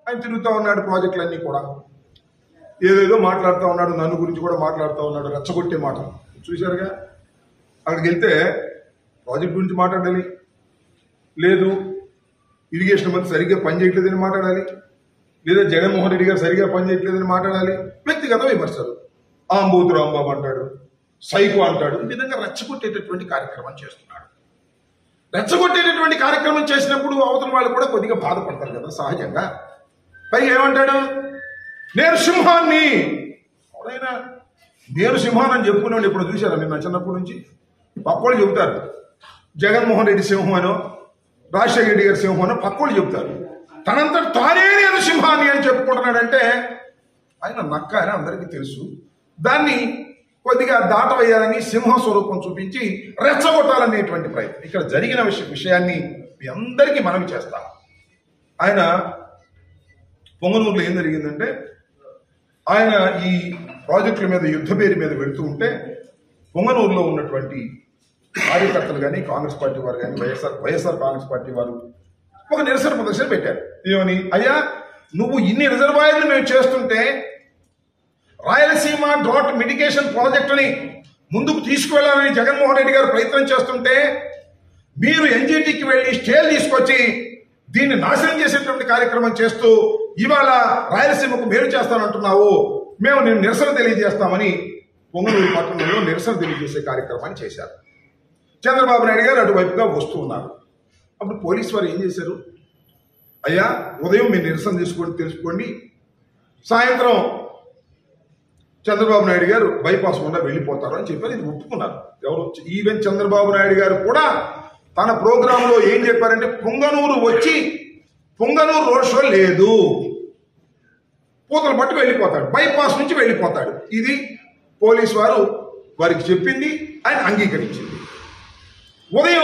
ఆయన తిరుగుతూ ఉన్నాడు ప్రాజెక్టులన్నీ కూడా ఏదేదో మాట్లాడుతూ ఉన్నాడు నన్ను గురించి కూడా మాట్లాడుతూ ఉన్నాడు రెచ్చగొట్టే మాట చూశారుగా అక్కడికి వెళ్తే ప్రాజెక్ట్ గురించి మాట్లాడాలి లేదు ఇరిగేషన్ మంత్రి సరిగ్గా పనిచేయట్లేదని మాట్లాడాలి లేదా జగన్మోహన్ రెడ్డి గారు సరిగ్గా పనిచేయట్లేదని మాట్లాడాలి వ్యక్తిగత విమర్శలు ఆంబూతు రాంబాబు అంటాడు సైకో అంటాడు ఈ విధంగా రెచ్చగొట్టేటటువంటి కార్యక్రమం చేస్తున్నాడు రెచ్చగొట్టేటటువంటి కార్యక్రమం చేసినప్పుడు అవతల వాళ్ళు కూడా కొద్దిగా బాధపడతారు కదా సహజంగా పైగా ఏమంటాడు నేను సింహాన్ని ఎవరైనా నేను సింహాన్ని అని చెప్పుకునేవాడు ఇప్పుడు చూశారా మీరు నా చిన్నప్పటి నుంచి పక్కోళ్ళు చెబుతారు జగన్మోహన్ రెడ్డి సింహం అనో రాజశేఖర రెడ్డి గారి సింహం అనో పక్కోళ్ళు చెబుతారు తనంతట తానే నేను సింహాన్ని అని చెప్పుకుంటున్నాడంటే ఆయన నక్క అని అందరికీ తెలుసు దాన్ని కొద్దిగా దాటవేయాలని సింహ స్వరూపం చూపించి రెచ్చగొట్టాలనేటువంటి ప్రయత్నం ఇక్కడ జరిగిన విష విషయాన్ని మీ అందరికీ మనవి చేస్తాం ఆయన పొంగనూరులో ఏం జరిగిందంటే ఆయన ఈ ప్రాజెక్టుల మీద యుద్ధ పేరు మీద వెళుతూ ఉంటే పొంగనూరులో ఉన్నటువంటి కార్యకర్తలు కానీ కాంగ్రెస్ పార్టీ వారు కానీ వైఎస్ఆర్ వైఎస్ఆర్ కాంగ్రెస్ పార్టీ వారు ఒక నిరసన ప్రదర్శన పెట్టారు ఏమని అయ్యా నువ్వు ఇన్ని రిజర్వాయర్లు మేము చేస్తుంటే రాయలసీమ డ్రాట్ మిటిగేషన్ ప్రాజెక్టుని ముందుకు తీసుకువెళ్లాలని జగన్మోహన్ రెడ్డి గారు ప్రయత్నం చేస్తుంటే మీరు ఎన్జిటికి వెళ్లి స్టేల్ తీసుకొచ్చి దీన్ని నాశనం చేసేటువంటి కార్యక్రమం చేస్తూ ఇవాళ రాయలసీమకు మేలు చేస్తానంటున్నావు మేము నేను నిరసన తెలియజేస్తామని పొంగనూరు పట్టణంలో నిరసన తెలియజేసే కార్యక్రమాన్ని చేశారు చంద్రబాబు నాయుడు గారు అటువైపుగా వస్తూ ఉన్నారు అప్పుడు పోలీసు వారు ఏం చేశారు అయ్యా ఉదయం మీరు నిరసన తీసుకోండి తెలుసుకోండి సాయంత్రం చంద్రబాబు నాయుడు గారు బైపాస్ గుండా వెళ్ళిపోతారు అని చెప్పారు ఇది ఒప్పుకున్నారు ఎవరు ఈవెన్ చంద్రబాబు నాయుడు గారు కూడా తన ప్రోగ్రామ్ లో ఏం చెప్పారంటే పొంగనూరు వచ్చి పొంగనూరు రోడ్ షో లేదు పూతలు పట్టు వెళ్ళిపోతాడు బైపాస్ నుంచి వెళ్ళిపోతాడు ఇది పోలీస్ వారు వారికి చెప్పింది ఆయన అంగీకరించింది ఉదయం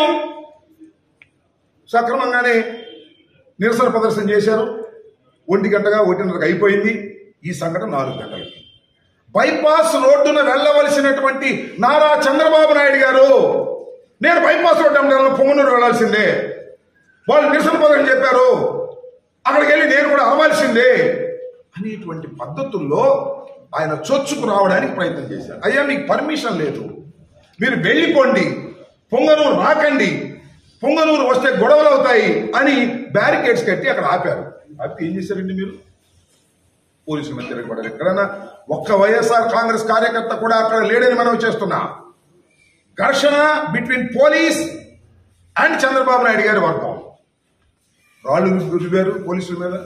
సక్రమంగానే నిరసన ప్రదర్శన చేశారు ఒంటి గంటగా ఒకటిన్నరకు అయిపోయింది ఈ సంఘటన నాలుగు గంటలకి బైపాస్ రోడ్డున వెళ్ళవలసినటువంటి నారా చంద్రబాబు నాయుడు గారు నేను బైపాస్ రోడ్డు అంటే పొంగనూరు వెళ్లాల్సిందే వాళ్ళు నిరసన ప్రదర్శన చెప్పారు అక్కడికి వెళ్ళి నేను కూడా అవ్వాల్సిందే అనేటువంటి పద్ధతుల్లో ఆయన చొచ్చుకు రావడానికి ప్రయత్నం చేశారు అయ్యా మీకు పర్మిషన్ లేదు మీరు వెళ్ళిపోండి పొంగనూరు రాకండి పొంగనూరు వస్తే గొడవలు అవుతాయి అని బ్యారికేడ్స్ కట్టి అక్కడ ఆపారు ఆపితే ఏం చేశారండి మీరు పోలీసుల మీద తిరగబడారు ఎక్కడన్నా ఒక్క వైఎస్ఆర్ కాంగ్రెస్ కార్యకర్త కూడా అక్కడ లేడని మనం చేస్తున్నా ఘర్షణ between police and Chandrababu Naidu గారి వర్గం రాళ్ళు రుజువారు పోలీసుల మీద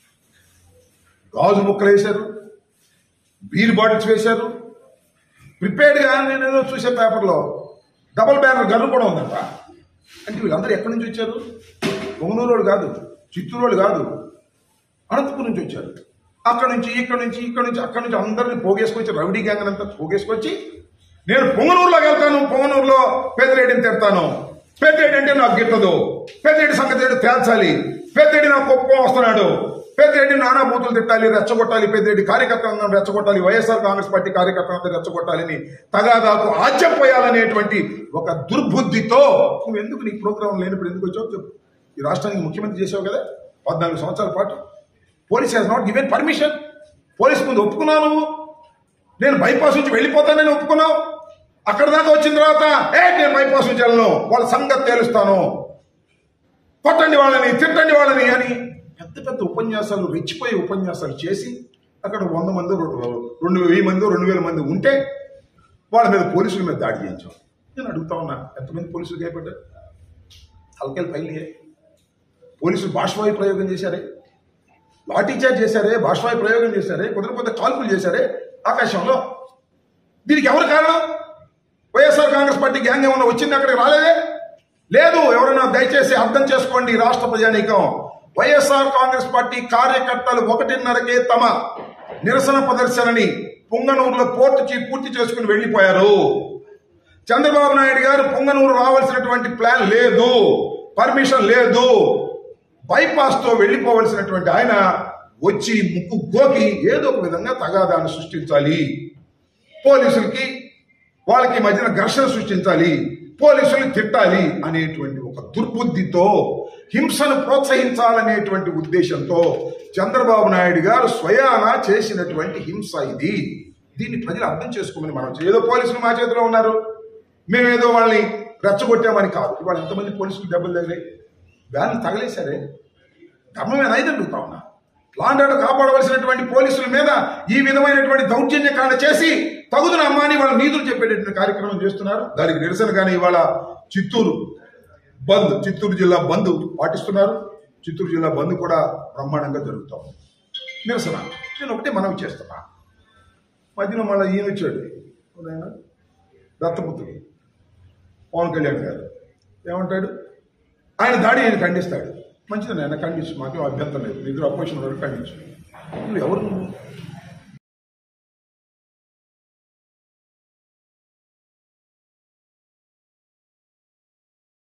గాజు ముక్కలు వేశారు బీర్ బాటిల్స్ వేశారు ప్రిపేర్డ్గా నేను ఏదో చూసే పేపర్లో డబుల్ బ్యానర్ గన్ను కూడా ఉందంట అంటే వీళ్ళందరూ ఎక్కడి నుంచి వచ్చారు పొంగనూరు కాదు చిత్తూరు కాదు అనంతపురం నుంచి వచ్చారు అక్కడ నుంచి ఇక్కడ నుంచి ఇక్కడ నుంచి అక్కడ నుంచి అందరిని పోగేసుకొచ్చి రౌడీ గ్యాంగ్ అంతా పోగేసుకొచ్చి నేను పొంగనూరులోకి వెళ్తాను పొంగనూరులో పెద్దరెడ్డిని తిడతాను పెద్దరెడ్డి అంటే నాకు గిట్టదు పెద్దరెడ్డి సంగతి ఏంటో తేల్చాలి పెద్దరెడ్డి నాకు కోపం వస్తున్నాడు పెద్దరెడ్డి నానా బూతులు తిట్టాలి రెచ్చగొట్టాలి పెద్దరెడ్డి కార్యకర్తలను రెచ్చగొట్టాలి వైఎస్ఆర్ కాంగ్రెస్ పార్టీ కార్యకర్తలను రెచ్చగొట్టాలని తగాదాకు ఆజ్యం పోయాలనేటువంటి ఒక దుర్బుద్ధితో నువ్వు ఎందుకు నీ ప్రోగ్రాం లేనప్పుడు ఎందుకు వచ్చావు చెప్పు ఈ రాష్ట్రానికి ముఖ్యమంత్రి చేసావు కదా పద్నాలుగు సంవత్సరాల పాటు police has not given permission police ముందు ఒప్పుకున్నావు నువ్వు నేను బైపాస్ నుంచి వెళ్ళిపోతానని ఒప్పుకున్నావు అక్కడ దాకా వచ్చిన తర్వాత ఏ నేను బైపాస్ నుంచి వెళ్ళను వాళ్ళ సంగతి తేలుస్తాను కొట్టండి వాళ్ళని తిట్టండి వాళ్ళని అని పెద్ద పెద్ద ఉపన్యాసాలు రెచ్చిపోయే ఉపన్యాసాలు చేసి అక్కడ వంద మంది రెండు రెండు వెయ్యి మంది రెండు వేల మంది ఉంటే వాళ్ళ మీద పోలీసుల మీద దాడి చేయించాం నేను అడుగుతా ఉన్నా ఎంతమంది పోలీసులు భయపడ్డారు తలకెళ్ళి పైలి పోలీసులు భాషవాయు ప్రయోగం చేశారే లాఠీ చార్జ్ చేశారే భాషవాయు ప్రయోగం చేశారే కుదరపోతే కాల్పులు చేశారే ఆకాశంలో దీనికి ఎవరు కారణం వైఎస్ఆర్ కాంగ్రెస్ పార్టీ గ్యాంగ్ ఏమన్నా వచ్చింది అక్కడికి రాలేదే లేదు ఎవరైనా దయచేసి అర్థం చేసుకోండి రాష్ట్ర ప్రజానీకం వైఎస్ఆర్ కాంగ్రెస్ పార్టీ కార్యకర్తలు ఒకటిన్నరకే తమ నిరసన ప్రదర్శనని పుంగనూరులో పూర్తి చే- పూర్తి చేసుకుని వెళ్లిపోయారు చంద్రబాబు నాయుడు గారు పుంగనూరు రావాల్సినటువంటి ప్లాన్ లేదు పర్మిషన్ లేదు బైపాస్ తో వెళ్లిపోవలసినటువంటి ఆయన వచ్చి ముక్కు గోకి ఏదో ఒక విధంగా తగాదాన్ని సృష్టించాలి పోలీసులకి వాళ్ళకి మధ్యన ఘర్షణ సృష్టించాలి పోలీసులు తిట్టాలి అనేటువంటి ఒక దుర్బుద్ధితో హింసను ప్రోత్సహించాలనేటువంటి ఉద్దేశంతో చంద్రబాబు నాయుడు గారు స్వయాన చేసినటువంటి హింస ఇది దీన్ని ప్రజలు అర్థం చేసుకోమని మనం ఏదో పోలీసులు మా చేతిలో ఉన్నారు మేమేదో వాళ్ళని రెచ్చగొట్టామని కాదు ఇవాళ ఎంతమంది పోలీసులు దెబ్బలు తగిలాయి వ్యాన్ తగలేశారే ధర్మం మీద అయితే అడుగుతా ఉన్నా లాండ్ ఆర్డర్ కాపాడవలసినటువంటి పోలీసుల మీద ఈ విధమైనటువంటి దౌర్జన్య కాండ చేసి తగుదున అమ్మాని వాళ్ళ నీతులు చెప్పేటటువంటి కార్యక్రమం చేస్తున్నారు దానికి నిరసనగానే ఇవాళ చిత్తూరు బంద్ చిత్తూరు జిల్లా బంద్ పాటిస్తున్నారు చిత్తూరు జిల్లా బంద్ కూడా బ్రహ్మాండంగా జరుగుతాం నిరసన నేను ఒకటే మనవి చేస్తున్నా మధ్యలో మళ్ళీ ఈయన వచ్చాడు ఎవరైనా? దత్తపుత్రుడు పవన్ కళ్యాణ్ గారు ఏమంటాడు ఆయన దాడి ఆయన ఖండిస్తాడు మంచిది ఆయన ఖండించు మాకేం అభ్యంతరం లేదు నిద్ర అపోజిషన్ వరకు ఖండించు నువ్వు ఎవరు నువ్వు